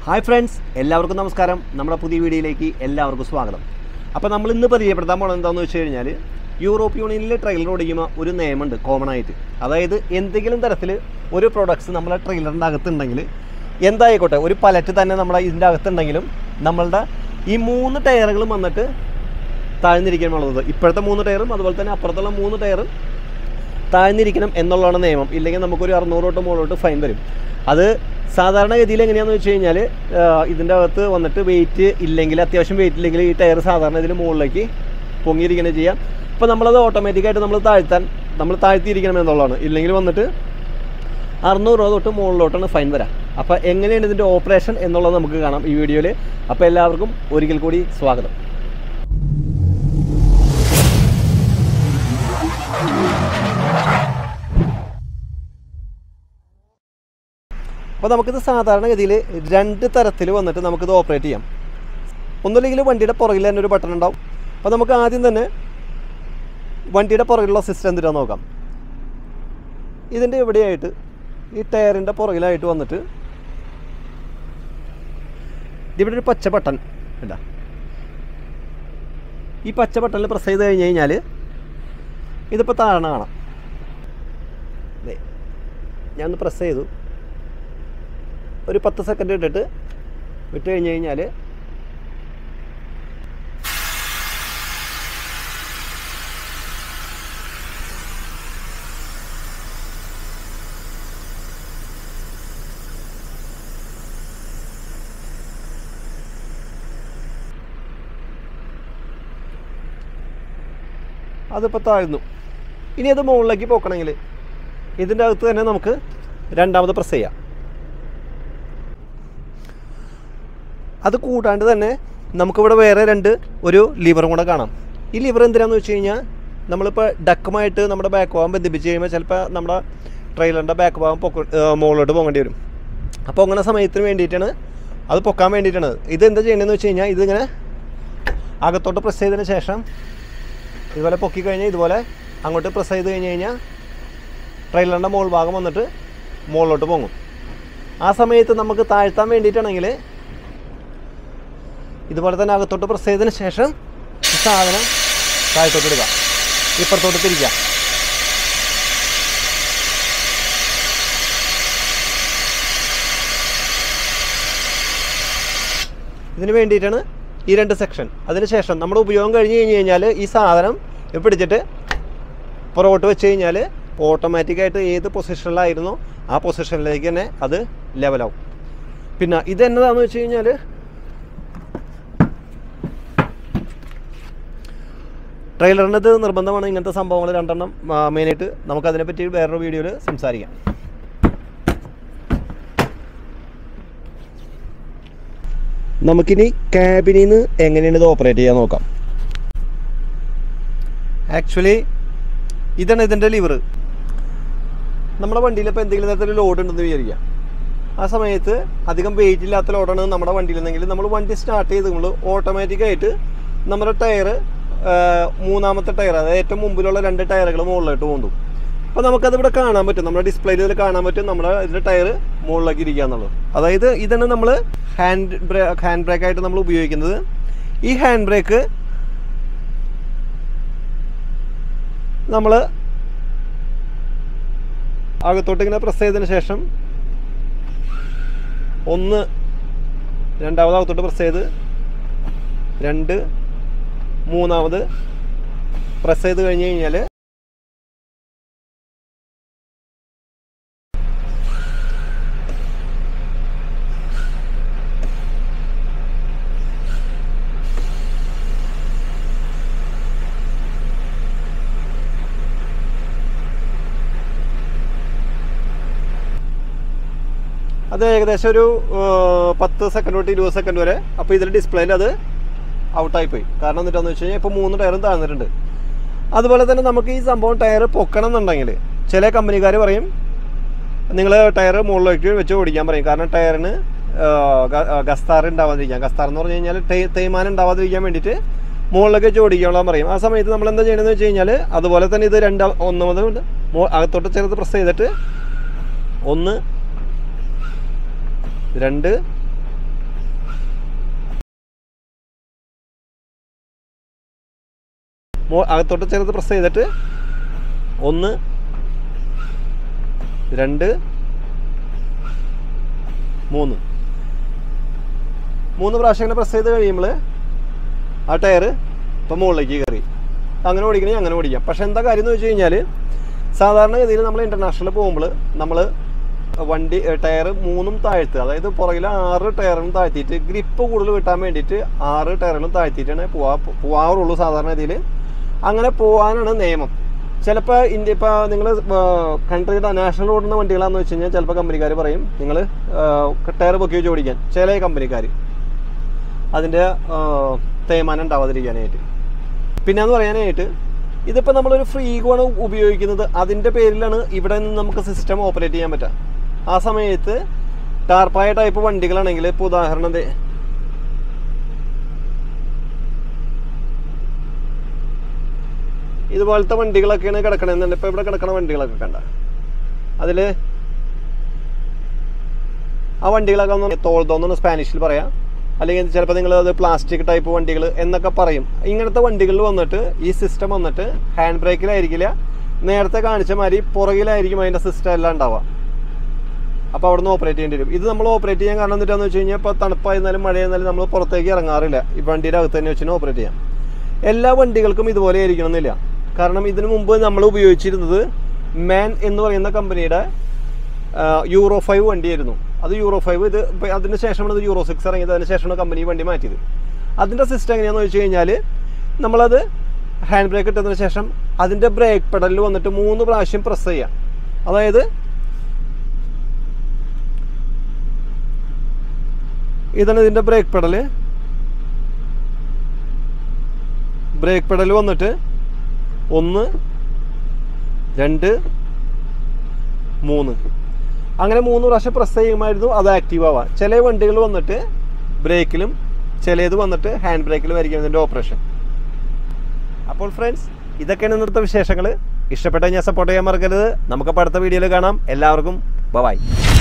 hi friends എല്ലാവർക്കും നമസ്കാരം നമ്മുടെ പുതിയ വീഡിയോയിലേക്ക് എല്ലാവർക്കും സ്വാഗതം അപ്പോൾ നമ്മൾ ഇന്ന് പരിചയപ്പെടുത്താൻ പോകുന്നത് എന്താണെന്ന് വെച്ച് കഴിഞ്ഞാൽ യൂറോപ്പ് യൂണിയനിൽ ട്രെയിലർ ഓടിക്കുമ്പോൾ ഒരു നിയമമുണ്ട് കോമൺ ആയിട്ട് അതായത് എന്തെങ്കിലും തരത്തിൽ ഒരു പ്രൊഡക്ട്സ് നമ്മളെ ട്രെയിലറിൻ്റെ അകത്തുണ്ടെങ്കിൽ എന്തായിക്കോട്ടെ ഒരു പലറ്റ് തന്നെ നമ്മുടെ ഇതിൻ്റെ അകത്തുണ്ടെങ്കിലും നമ്മളുടെ ഈ മൂന്ന് ടയറുകളും വന്നിട്ട് താഴ്ന്നിരിക്കണമെന്നുള്ളത് ഇപ്പോഴത്തെ മൂന്ന് ടയറും അതുപോലെ തന്നെ അപ്പുറത്തുള്ള മൂന്ന് ടയറും താഴ്ന്നിരിക്കണം എന്നുള്ളതാണ് നിയമം ഇല്ലെങ്കിൽ നമുക്കൊരു അറുന്നൂറ് തൊട്ട് മുകളിലോട്ട് ഫൈൻ വരും അത് സാധാരണഗതിയിൽ എങ്ങനെയാണെന്ന് വെച്ച് കഴിഞ്ഞാൽ ഇതിൻ്റെ അകത്ത് വന്നിട്ട് വെയിറ്റ് ഇല്ലെങ്കിൽ അത്യാവശ്യം വെയിറ്റ് ഇല്ലെങ്കിൽ ഈ ടയർ സാധാരണ ഇതിൽ മുകളിലേക്ക് പൊങ്ങിയിരിക്കണം ചെയ്യാം അപ്പോൾ നമ്മളത് ഓട്ടോമാറ്റിക്കായിട്ട് നമ്മൾ താഴ്ത്താൻ നമ്മൾ താഴ്ത്തിയിരിക്കണം എന്നുള്ളതാണ് ഇല്ലെങ്കിൽ വന്നിട്ട് അറുന്നൂറ് രൂപ തൊട്ട് മുകളിലോട്ടാണ് ഫൈൻ വരാം അപ്പോൾ എങ്ങനെയാണ് ഇതിൻ്റെ ഓപ്പറേഷൻ എന്നുള്ളത് നമുക്ക് കാണാം ഈ വീഡിയോയിൽ അപ്പോൾ എല്ലാവർക്കും ഒരിക്കൽ കൂടി സ്വാഗതം അപ്പോൾ നമുക്കിത് സാധാരണഗതിയിൽ രണ്ട് തരത്തിൽ വന്നിട്ട് നമുക്കിത് ഓപ്പറേറ്റ് ചെയ്യാം ഒന്നുമില്ലെങ്കിൽ വണ്ടിയുടെ പുറകിൽ തന്നെ ഒരു ബട്ടൺ ഉണ്ടാവും അപ്പോൾ നമുക്ക് ആദ്യം തന്നെ വണ്ടിയുടെ പുറകിലുള്ള സിസ്റ്റം എന്തിനാന്ന് നോക്കാം ഇതിൻ്റെ എവിടെയായിട്ട് ഈ ടയറിൻ്റെ പുറകിലായിട്ട് വന്നിട്ട് ഇവിടെ ഒരു പച്ച ബട്ടൺ ഇല്ല ഈ പച്ച ബട്ടണിൽ പ്രസ് ചെയ്ത് കഴിഞ്ഞ് കഴിഞ്ഞാൽ ഇതിപ്പോൾ താഴെ കാണാം ദേ, ഞാനൊന്ന് പ്രസ് ചെയ്തു ഒരു പത്ത് സെക്കൻഡ് ഇട്ടിട്ട് വിട്ട് കഴിഞ്ഞ് കഴിഞ്ഞാൽ അതിപ്പോൾ താഴ്ന്നു ഇനി അത് മുകളിലേക്ക് പോക്കണമെങ്കിൽ ഇതിൻ്റെ അകത്ത് തന്നെ നമുക്ക് രണ്ടാമത് പ്രസ് ചെയ്യാം അത് കൂടാണ്ട് തന്നെ നമുക്കിവിടെ വേറെ രണ്ട് ഒരു ലിവറും കൂടെ കാണാം ഈ ലിവർ എന്തിനാന്ന് വെച്ച് കഴിഞ്ഞാൽ നമ്മളിപ്പോൾ ഡക്കുമായിട്ട് നമ്മുടെ ബാക്ക് ഭാഗം ബന്ധിപ്പിച്ച് കഴിയുമ്പോൾ ചിലപ്പോൾ നമ്മുടെ ട്രെയിലറിൻ്റെ ബാക്ക് ഭാഗം പൊക്ക ഏർ മുകളിലോട്ട് പോകേണ്ടി വരും അപ്പോൾ അങ്ങനെ സമയത്തിന് വേണ്ടിയിട്ടാണ് അത് പൊക്കാൻ വേണ്ടിയിട്ടാണ് ഇത് എന്താ ചെയ്യേണ്ടതെന്ന് വെച്ച് കഴിഞ്ഞാൽ ഇതിങ്ങനെ അകത്തോട്ട് പ്രസ് ചെയ്തതിന് ശേഷം ഇതുപോലെ പൊക്കി കഴിഞ്ഞാൽ ഇതുപോലെ അങ്ങോട്ട് പ്രസ് ചെയ്ത് കഴിഞ്ഞ് കഴിഞ്ഞാൽ ട്രെയിലറിൻ്റെ മുകൾ ഭാഗം വന്നിട്ട് മുകളിലോട്ട് പോകും ആ സമയത്ത് നമുക്ക് താഴ്ത്താൻ വേണ്ടിയിട്ടാണെങ്കിൽ ഇതുപോലെ തന്നെ അകത്തോട്ട് പ്രസ് ചെയ്തതിന് ശേഷം ഈ സാധനം താഴത്തോട്ട് ഇടുക ഇപ്പുറത്തോട്ട് തിരിക്കുക ഇതിന് വേണ്ടിയിട്ടാണ് ഈ രണ്ട് സെക്ഷൻ അതിനുശേഷം നമ്മുടെ ഉപയോഗം കഴിഞ്ഞ് കഴിഞ്ഞ് കഴിഞ്ഞാൽ ഈ സാധനം ഇത് പിടിച്ചിട്ട് പുറകോട്ട് വെച്ച് കഴിഞ്ഞാൽ ഓട്ടോമാറ്റിക്കായിട്ട് ഏത് പൊസിഷനിലായിരുന്നോ ആ പൊസിഷനിലേക്ക് തന്നെ അത് ലെവലാവും പിന്നെ ഇത് എന്നതാണെന്ന് വെച്ച് കഴിഞ്ഞാൽ ട്രെയിലറിൻ്റെ ഇത് നിർബന്ധമാണ് ഇങ്ങനത്തെ സംഭവങ്ങൾ രണ്ടെണ്ണം മെയിനായിട്ട് നമുക്കതിനെപ്പറ്റി വേറൊരു വീഡിയോയിൽ സംസാരിക്കാം നമുക്കിനി ക്യാബിനിൽ നിന്ന് എങ്ങനെയാണ് ഇത് ഓപ്പറേറ്റ് ചെയ്യാൻ നോക്കാം ആക്ച്വലി ഇതാണ് ഇതിൻ്റെ ലിവർ നമ്മുടെ വണ്ടിയിൽ ഇപ്പോൾ എന്തെങ്കിലും തരത്തിൽ ലോഡ് ഉണ്ടെന്ന് വിചാരിക്കുക ആ സമയത്ത് അധികം വെയിറ്റ് ഇല്ലാത്ത ലോഡാണ് നമ്മുടെ വണ്ടിയിലെന്നെങ്കിൽ നമ്മൾ വണ്ടി സ്റ്റാർട്ട് ചെയ്ത് നമ്മൾ ഓട്ടോമാറ്റിക്കായിട്ട് നമ്മുടെ ടയർ മൂന്നാമത്തെ ടയർ അതായത് ഏറ്റവും മുമ്പിലുള്ള രണ്ട് ടയറുകൾ മുകളിലോട്ട് പോകുന്നു അപ്പോൾ നമുക്കത് ഇവിടെ കാണാൻ പറ്റും നമ്മുടെ ഡിസ്പ്ലേയിൽ ഇതിൽ കാണാൻ പറ്റും നമ്മുടെ ഇതിൻ്റെ ടയർ മുകളിലേക്ക് ഇരിക്കുക എന്നുള്ളത് അതായത് ഇതാണ് നമ്മൾ ഹാൻഡ് ബ്രേ ഹാൻഡ് ബ്രേക്ക് ആയിട്ട് നമ്മൾ ഉപയോഗിക്കുന്നത് ഈ ഹാൻഡ് ബ്രേക്ക് നമ്മൾ അകത്തോട്ട് ഇങ്ങനെ പ്രസ് ചെയ്തതിന് ശേഷം ഒന്ന് രണ്ടാമത് അകത്തോട്ട് പ്രസ് ചെയ്ത് രണ്ട് മൂന്നാമത് പ്രസ് ചെയ്ത് കഴിഞ്ഞ് കഴിഞ്ഞാൽ അത് ഏകദേശം ഒരു ഏർ, പത്ത് സെക്കൻഡ് തൊട്ട് ഇരുപത് സെക്കൻഡ് വരെ അപ്പോൾ ഇതിൽ ഡിസ്പ്ലേയിൽ അത് ഔട്ടായി പോയി കാരണം എന്നിട്ടാന്ന് വെച്ച് കഴിഞ്ഞാൽ ഇപ്പോൾ മൂന്ന് ടയറും താഴ്ന്നിട്ടുണ്ട് അതുപോലെ തന്നെ നമുക്ക് ഈ സംഭവം ടയർ പൊക്കണം എന്നുണ്ടെങ്കിൽ ചില കമ്പനിക്കാർ പറയും നിങ്ങൾ ടയർ മുകളിലേക്ക് വെച്ച് ഓടിക്കാൻ പറയും കാരണം ടയറിന് ഗസ്താർ ഉണ്ടാവാതിരിക്കാം ഗസ്താർ എന്ന് പറഞ്ഞു കഴിഞ്ഞാൽ തേ തേയ്മാനം ഉണ്ടാവാതിരിക്കാൻ വേണ്ടിയിട്ട് മുകളിലേക്ക് വെച്ച് ഓടിക്കാനുള്ള പറയും ആ സമയത്ത് നമ്മൾ എന്താ ചെയ്യണമെന്ന് വെച്ച് കഴിഞ്ഞാൽ അതുപോലെ തന്നെ ഇത് രണ്ട് ഒന്ന് മുതൽ മോ- അകത്തോട്ട് ചേർത്ത് പ്രസ് ചെയ്തിട്ട് ഒന്ന് രണ്ട് മോ അകത്തോട്ട് ചെറുത് പ്രസ് ചെയ്തിട്ട് ഒന്ന് രണ്ട് മൂന്ന് മൂന്ന് പ്രാവശ്യം ഇങ്ങനെ പ്രസ് ചെയ്ത് കഴിയുമ്പോൾ ആ ടയർ ഇപ്പം മുകളിലേക്ക് കയറി അങ്ങനെ ഓടിക്കണമെങ്കിൽ അങ്ങനെ ഓടിക്കാം പക്ഷെ എന്താ കാര്യം എന്ന് വെച്ച് കഴിഞ്ഞാൽ സാധാരണഗതിയിൽ നമ്മൾ ഇൻ്റർനാഷണൽ പോകുമ്പോൾ നമ്മൾ വണ്ടി ടയർ മൂന്നും താഴ്ത്തുക അതായത് പുറകിൽ ആറ് ടയറും താഴ്ത്തിയിട്ട് ഗ്രിപ്പ് കൂടുതൽ കിട്ടാൻ വേണ്ടിയിട്ട് ആറ് ടയറുകളും താഴ്ത്തിയിട്ടാണ് പോവാ പോവാറുള്ളൂ സാധാരണ ഇതിൽ അങ്ങനെ പോകാനാണ് നിയമം ചിലപ്പോൾ ഇന്ത്യ ഇപ്പോൾ നിങ്ങൾ കൺട്രിയുടെ നാഷണൽ ഓടുന്ന വണ്ടികളാണെന്ന് വെച്ച് കഴിഞ്ഞാൽ ചിലപ്പോൾ കമ്പനിക്കാർ പറയും നിങ്ങൾ ടയർ പൊക്കി വെച്ച് ഓടിക്കാൻ ചില കമ്പനിക്കാർ അതിൻ്റെ തേയ്മാനം ഉണ്ടാവാതിരിക്കാനായിട്ട് പിന്നെ എന്ന് പറയാനായിട്ട് ഇതിപ്പോൾ നമ്മളൊരു ഫ്രീ ആണ് ഉപയോഗിക്കുന്നത് അതിൻ്റെ പേരിലാണ് ഇവിടെ നിന്ന് നമുക്ക് സിസ്റ്റം ഓപ്പറേറ്റ് ചെയ്യാൻ പറ്റുക ആ സമയത്ത് ടാർപ്പായ ടൈപ്പ് വണ്ടികളാണെങ്കിൽ ഇപ്പോൾ ഉദാഹരണം ദേ ഇതുപോലത്തെ വണ്ടികളൊക്കെയാണ് കിടക്കണമെന്നുണ്ട് ഇപ്പോൾ ഇവിടെ കിടക്കണ വണ്ടികളൊക്കെ കണ്ട അതിൽ ആ വണ്ടികളൊക്കെ ഒന്ന് തോൾതോന്നാണ് സ്പാനിഷിൽ പറയാം അല്ലെങ്കിൽ ചിലപ്പോൾ നിങ്ങൾ അത് പ്ലാസ്റ്റിക് ടൈപ്പ് വണ്ടികൾ എന്നൊക്കെ പറയും ഇങ്ങനത്തെ വണ്ടികളിൽ വന്നിട്ട് ഈ സിസ്റ്റം വന്നിട്ട് ഹാൻഡ് ബ്രേക്കിലായിരിക്കില്ല നേരത്തെ കാണിച്ച മാതിരി പുറകിലായിരിക്കും അതിൻ്റെ സിസ്റ്റം എല്ലാം ഉണ്ടാവുക അപ്പോൾ അവിടെ നിന്ന് ഓപ്പറേറ്റ് ചെയ്യേണ്ടി വരും ഇത് നമ്മൾ ഓപ്പറേറ്റ് ചെയ്യാൻ കാരണം എന്താണെന്ന് വെച്ച് കഴിഞ്ഞാൽ ഇപ്പോൾ തണുപ്പായിരുന്നാലും മഴയായിരുന്നാലും നമ്മൾ പുറത്തേക്ക് ഇറങ്ങാറില്ല ഈ വണ്ടിയുടെ അകത്ത് തന്നെ വെച്ച് ഓപ്പറേറ്റ് ചെയ്യാം എല്ലാ വണ്ടികൾക്കും ഇതുപോലെ ആയിരിക്കണം എന്നില്ല കാരണം ഇതിനു മുമ്പ് നമ്മൾ ഉപയോഗിച്ചിരുന്നത് മാൻ എന്ന് പറയുന്ന കമ്പനിയുടെ യൂറോ ഫൈവ് വണ്ടിയായിരുന്നു അത് യൂറോ ഫൈവ് ഇത് ഇപ്പം അതിന് ശേഷമാണ് ഇത് യൂറോ സിക്സ് ഇറങ്ങിയത് അതിന് ശേഷമാണ് കമ്പനി ഈ വണ്ടി മാറ്റിയത് അതിൻ്റെ സിസ്റ്റം എങ്ങനെയാണെന്ന് വെച്ച് കഴിഞ്ഞാൽ നമ്മളത് ഹാൻഡ് ബ്രേക്ക് ഇട്ടതിന് ശേഷം അതിൻ്റെ ബ്രേക്ക് പെഡലിൽ വന്നിട്ട് മൂന്ന് പ്രാവശ്യം പ്രസ് ചെയ്യാം അതായത് ഇതാണ് ഇതിൻ്റെ ബ്രേക്ക് പെഡല് ബ്രേക്ക് പെഡൽ വന്നിട്ട് ഒന്ന് രണ്ട് മൂന്ന് അങ്ങനെ മൂന്ന് പ്രാവശ്യം പ്രസ് ചെയ്യുമായിരുന്നു അത് ആക്റ്റീവ് ആവാം ചില വണ്ടികൾ വന്നിട്ട് ബ്രേക്കിലും ചിലത് വന്നിട്ട് ഹാൻഡ് ബ്രേക്കിലും ആയിരിക്കും ഇതിൻ്റെ ഓപ്പറേഷൻ അപ്പോൾ ഫ്രണ്ട്സ് ഇതൊക്കെയാണ് ഇന്നത്തെ വിശേഷങ്ങൾ ഇഷ്ടപ്പെട്ട ഞാൻ സപ്പോർട്ട് ചെയ്യാൻ മറക്കരുത് നമുക്കപ്പോൾ അടുത്ത വീഡിയോയിൽ കാണാം എല്ലാവർക്കും ബൈ